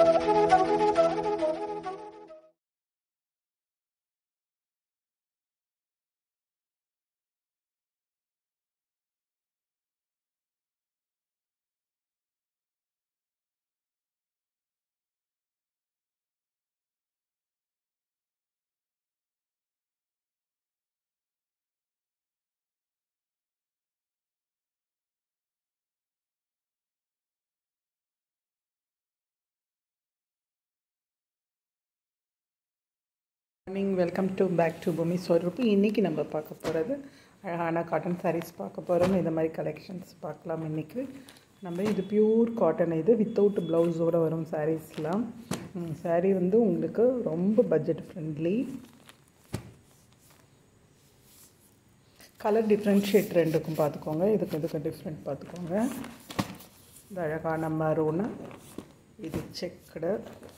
morning welcome to back to Bhoomi Swaroop இன்றைக்கி நம்ம பார்க்க போகிறது அழகான காட்டன் sarees பார்க்க போகிறோம் இந்த மாதிரி கலெக்ஷன்ஸ் பார்க்கலாம் இன்றைக்கி நம்ம இது பியூர் காட்டன் இது வித்தவுட் ப்ளவுஸோடு வரும் சாரீஸ்லாம் saree வந்து உங்களுக்கு ரொம்ப பட்ஜெட் ஃப்ரெண்ட்லி கலர் டிஃப்ரென்ஷியேட் ரெண்டுக்கும் பார்த்துக்கோங்க இதுக்கு இதுக்கு டிஃப்ரெண்ட் பார்த்துக்கோங்க இந்த அழகான மரூனு இது செக்குடு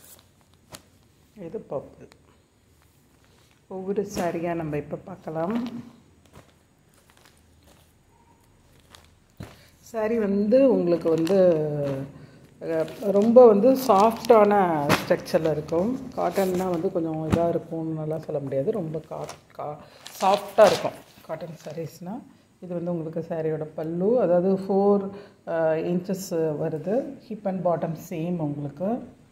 இது பர்பிள் ஒவ்வொரு சாரியாக நம்ம இப்போ பார்க்கலாம் சாரி வந்து உங்களுக்கு வந்து அஹ், ரொம்ப வந்து சாஃப்டான ஸ்ட்ரக்சரில் இருக்கும் காட்டன்னா வந்து கொஞ்சம் இதாக இருக்கும்னு நல்லா சொல்ல முடியாது ரொம்ப கா கா சாஃப்டாக இருக்கும் காட்டன் சாரீஸ்னால் இது வந்து உங்களுக்கு சாரியோட பல்லு அதாவது ஃபோர் இன்ச்சஸ் வருது ஹிப் அண்ட் பாட்டம் சேம் உங்களுக்கு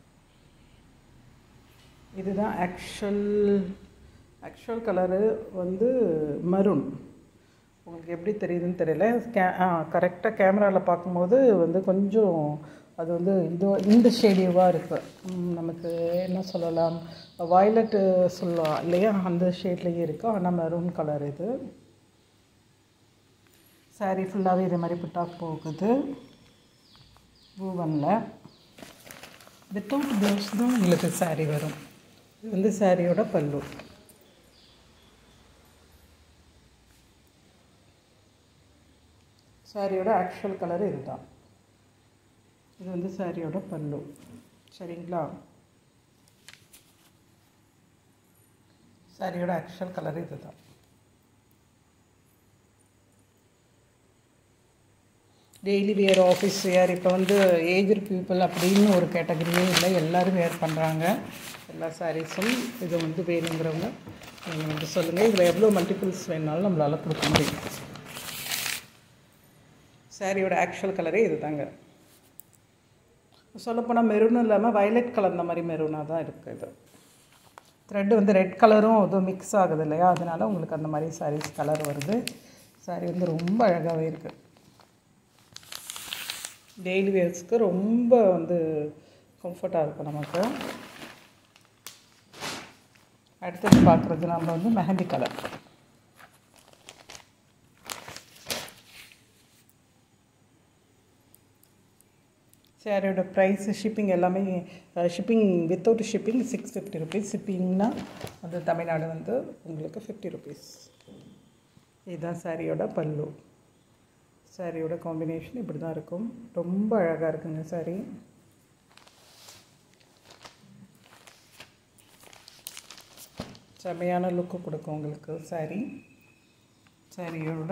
இதுதான் ஆக்சுவல் ஆக்சுவல் கலரு வந்து மரூன் உங்களுக்கு எப்படி தெரியுதுன்னு தெரியல கே கரெக்டாக கேமராவில் பார்க்கும்போது வந்து கொஞ்சம் அது வந்து இது இந்த ஷேடியூவாக இருக்குது நமக்கு என்ன சொல்லலாம் வயலட்டு சொல்லலாம் இல்லையா அந்த ஷேட்லேயே இருக்குது ஆனால் மெரூன் கலர் இது saree ஃபுல்லாகவே இதே மாதிரி புட்டா போகுது பூவனில் வித்தவுட் ப்ளவுஸ் தான் உங்களுக்கு saree வரும் இது வந்து சாரியோட பல்லு சாரியோட ஆக்சுவல் கலர் இதுதான் இது வந்து சாரியோட பல்லு சரிங்களா சாரியோட ஆக்சுவல் கலர் இதுதான் டெய்லி வேர் ஆஃபீஸ் வேர் இப்போ வந்து ஏஜர் பீப்புள் அப்படின்னு ஒரு கேட்டகரியே இல்லை எல்லோரும் வேர் பண்ணுறாங்க எல்லா சாரீஸும் இது வந்து வேணுங்கிறவங்க நீங்கள் வந்து சொல்லுங்கள் இதில் எவ்வளோ மல்டிபிள்ஸ் வேணுனாலும் நம்மளால் கொடுக்க முடியும் சாரியோட ஆக்சுவல் கலரே இது தாங்க சொல்லப்போனால் மெரூனும் இல்லாமல் வயலட் கலர்ந்த மாதிரி மெரூனாக தான் இருக்குது இது த்ரெட் வந்து ரெட் கலரும் இதுவும் மிக்ஸ் ஆகுது இல்லையா அதனால உங்களுக்கு அந்த மாதிரி சாரீஸ் கலர் வருது சாரீ வந்து ரொம்ப அழகாகவே இருக்குது டெய்லி வேர்ஸ்க்கு ரொம்ப வந்து கம்ஃபர்ட்டாக இருக்கும் நமக்கு அடுத்தது பார்க்குறது நம்ம வந்து மெஹந்தி கலர் சாரியோட ப்ரைஸ் ஷிப்பிங் எல்லாமே shipping without shipping six fifty rupees ஷிப்பிங்னா அது தமிழ்நாடு வந்து உங்களுக்கு ஃபிஃப்டி ருபீஸ் இதுதான் சாரியோட பல்லு சாரியோட காம்பினேஷன் இப்படி தான் இருக்கும் ரொம்ப அழகாக இருக்குங்க சாரி செமையான லுக்கு கொடுக்கும் உங்களுக்கு சாரி சாரியோட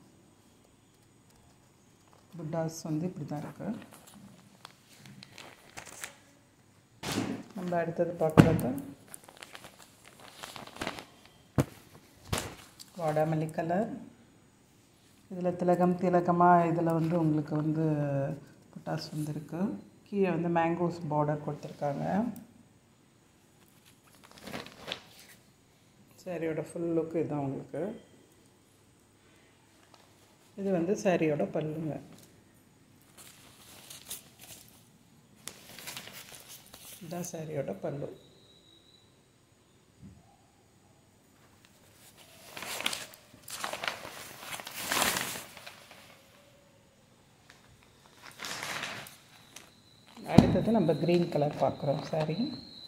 புட்டாஸ் வந்து இப்படி தான் இருக்கு நம்ம அடுத்தது பார்க்குறது வாடாமல்லி கலர் இதில் திலகம் திலகமாக இதில் வந்து உங்களுக்கு வந்து புட்டாஸ் வந்துருக்கு கீழே வந்து மேங்கோஸ் பார்டர் கொடுத்துருக்காங்க சாரியோட ஃபுல் லுக்கு இதுதான் உங்களுக்கு இது வந்து சாரியோட பல்லுங்க இதுதான் சாரியோட பல்லு அடுத்தது நம்ம க்ரீன் கலர் பார்க்குறோம் சாரி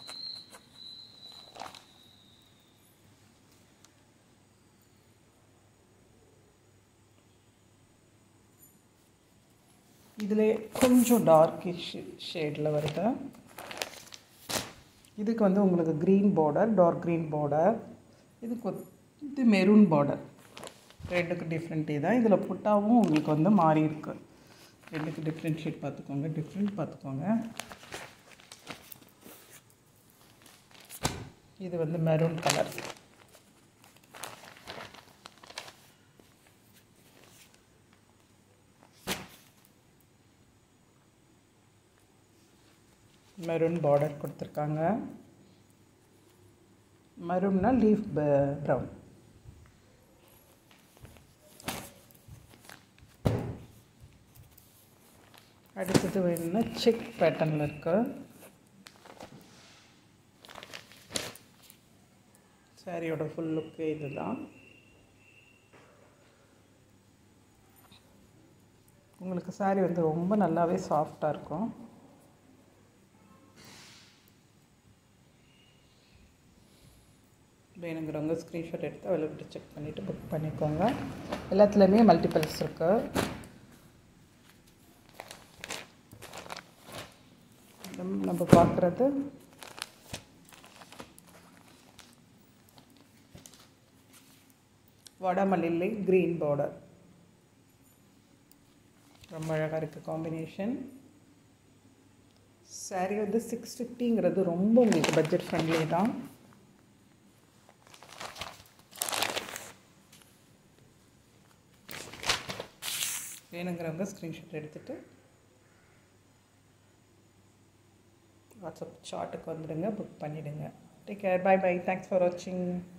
இதில் கொஞ்சம் டார்க்கிஷ் ஷேடில் வருது இதுக்கு வந்து உங்களுக்கு green border dark green border இதுக்கு வந்து மெரூன் பார்டர் ரெண்டுக்கு டிஃப்ரெண்ட் தான் இதில் புட்டாவும் உங்களுக்கு வந்து மாறி இருக்கு ரெண்டுக்கு டிஃப்ரெண்ட் ஷேட் பார்த்துக்கோங்க டிஃப்ரெண்ட் பார்த்துக்கோங்க இது வந்து மெரூன் கலர் மெரூன் பார்டர் கொடுத்துருக்காங்க மெரூன்னா லீஃப் ப்ரௌன் அடுத்தது வேணும்னா செக் பேட்டர்னில் இருக்கு சாரியோட ஃபுல் லுக்கு இதுதான் உங்களுக்கு சாரி வந்து ரொம்ப நல்லாவே சாஃப்டாக இருக்கும் வேணுங்கிறவங்க ஸ்க்ரீன்ஷாட் எடுத்து அவைலபிலிட்டி செக் பண்ணிவிட்டு புக் பண்ணிக்கோங்க எல்லாத்துலேயுமே மல்டிபிள்ஸ் இருக்குது நம்ம நம்ம பார்க்குறது வடமல்லிலை க்ரீன் பார்டர் ரொம்ப அழகாக இருக்குது காம்பினேஷன் சாரீ வந்து சிக்ஸ் ஃபிஃப்டிங்கிறது ரொம்ப உங்களுக்கு பட்ஜெட் ஃப்ரெண்ட்லி தான் வேணுங்கிறவங்க ஸ்க்ரீன்ஷாட் எடுத்துகிட்டு வாட்ஸ்அப் சார்ட்டுக்கு வந்துடுங்க புக் பண்ணிவிடுங்க take care bye bye thanks for வாட்சிங்